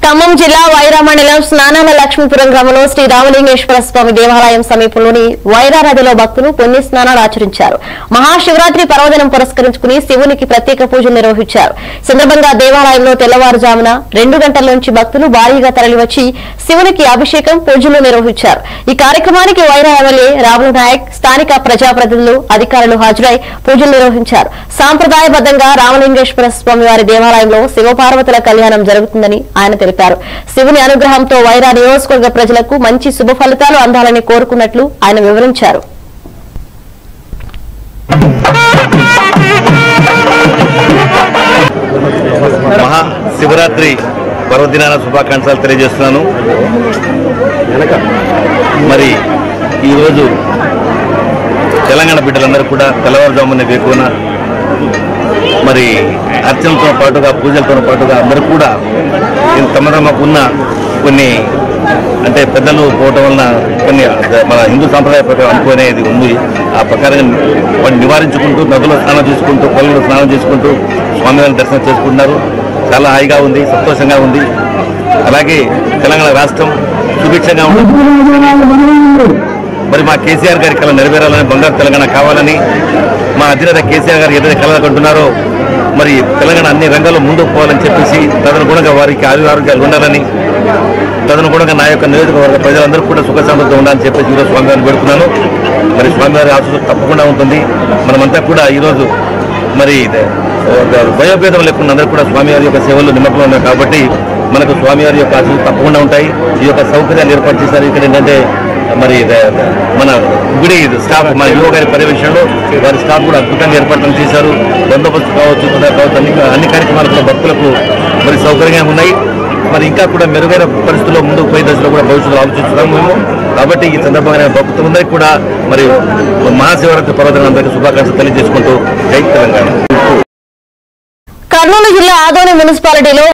ఖమ్మం జిల్లా వైరా మండలం స్నానాల లక్ష్మీపురం గ్రామంలో శ్రీ రామలింగేశ్వర స్వామి దేవాలయం సమీపంలోని వైరా నదిలో భక్తులు పుణ్య స్నానాలు ఆచరించారు మహాశివరాత్రి పర్వదినం పురస్కరించుకుని శివునికి ప్రత్యేక పూజలు నిర్వహించారు ఈ సందర్భంగా దేవాలయంలో తెల్లవారుజామున రెండు గంటల నుంచి భక్తులు భారీగా తరలివచ్చి శివునికి అభిషేకం పూజలు నిర్వహించారు ఈ కార్యక్రమానికి వైరా ఎమ్మెల్యే రాములు నాయక్ స్థానిక ప్రజాప్రతినిధులు అధికారులు హాజరై పూజలు నిర్వహించారు సాంప్రదాయబద్దంగా రామలింగేశ్వర స్వామి వారి దేవాలయంలో శివపార్వతుల కళ్యాణం జరుగుతుందని ఆయన తెలిపారు శివుని అనుగ్రహంతో వైరా నియోజకవర్గ ప్రజలకు మంచి శుభ ఫలితాలు అందాలని కోరుకున్నట్లు ఆయన వివరించారు మహా శివరాత్రి పర్వదినాల శుభాకాంక్షలు తెలియజేస్తున్నాను మరి ఈరోజు తెలంగాణ బిడ్డలందరూ కూడా తెల్లవారుజామున వేకున మరి అర్చనతో పాటుగా పూజలతో పాటుగా అందరూ కూడా ఈ తమ తమకున్న కొన్ని అంటే పెద్దలు పోవటం వలన కొన్ని మన హిందూ సాంప్రదాయ ప్రకారం అనుకునేది ఉంది ఆ ప్రకారంగా వాటిని నివారించుకుంటూ నదులో స్నానం చేసుకుంటూ పొలంలో స్నానం చేసుకుంటూ స్వామివారిని దర్శనం చేసుకుంటున్నారు చాలా హాయిగా ఉంది సంతోషంగా ఉంది అలాగే తెలంగాణ రాష్ట్రం సుభిక్షంగా ఉంటుంది మరి మా కేసీఆర్ గారి కళ నెరవేరాలని బంగారు తెలంగాణ కావాలని మా అధినేత కేసీఆర్ గారు ఏదైతే కళలు కంటున్నారో మరి తెలంగాణ అన్ని రంగాల్లో ముందుకు పోవాలని చెప్పేసి తదనుగుణంగా వారికి ఆరోగ్య ఆరోగ్యాలు ఉండాలని తదనుగుణంగా నా యొక్క నియోజకవర్గ ప్రజలందరూ కూడా సుఖ సమృద్ధి ఉండాలని చెప్పేసి ఈరోజు స్వామివారిని పెడుతున్నాను మరి స్వామివారి ఆశీస్సు తప్పకుండా ఉంటుంది మనమంతా కూడా ఈరోజు మరి వయోభేదం లేకుండా అందరూ కూడా స్వామివారి యొక్క సేవల్లో నిమగ్నం ఉన్నారు కాబట్టి మనకు స్వామివారి యొక్క ఆశీస్సులు తప్పకుండా ఉంటాయి ఈ యొక్క సౌకర్యాలు ఏర్పాటు చేశారు ఇక్కడ ఏంటంటే మరి ద- మన గుడి స్టాఫ్ మన యువ గారి పర్యవేక్షణలో వారి స్టాఫ్ కూడా అద్భుతంగా ఏర్పాట్లు చేశారు బందోబస్తు కావచ్చు కూడా కావచ్చు అన్ని అన్ని కార్యక్రమాలు కూడా భక్తులకు మరి సౌకర్యంగా ఉన్నాయి మరి ఇంకా కూడా మెరుగైన పరిస్థితుల్లో ముందుకు పోయే దశలో కూడా భవిష్యత్తులో ఆలోచిస్తున్నాం మేము కాబట్టి ఈ సందర్భంగా నేను భక్తులందరికీ కూడా మరి మహాశివరాత్రి పర్వదిన అందరికీ శుభాకాంక్షలు తెలియజేసుకుంటూ జై తెలంగాణ కర్నూలు జిల్లా ఆదోని మున్సిపాలిటీలో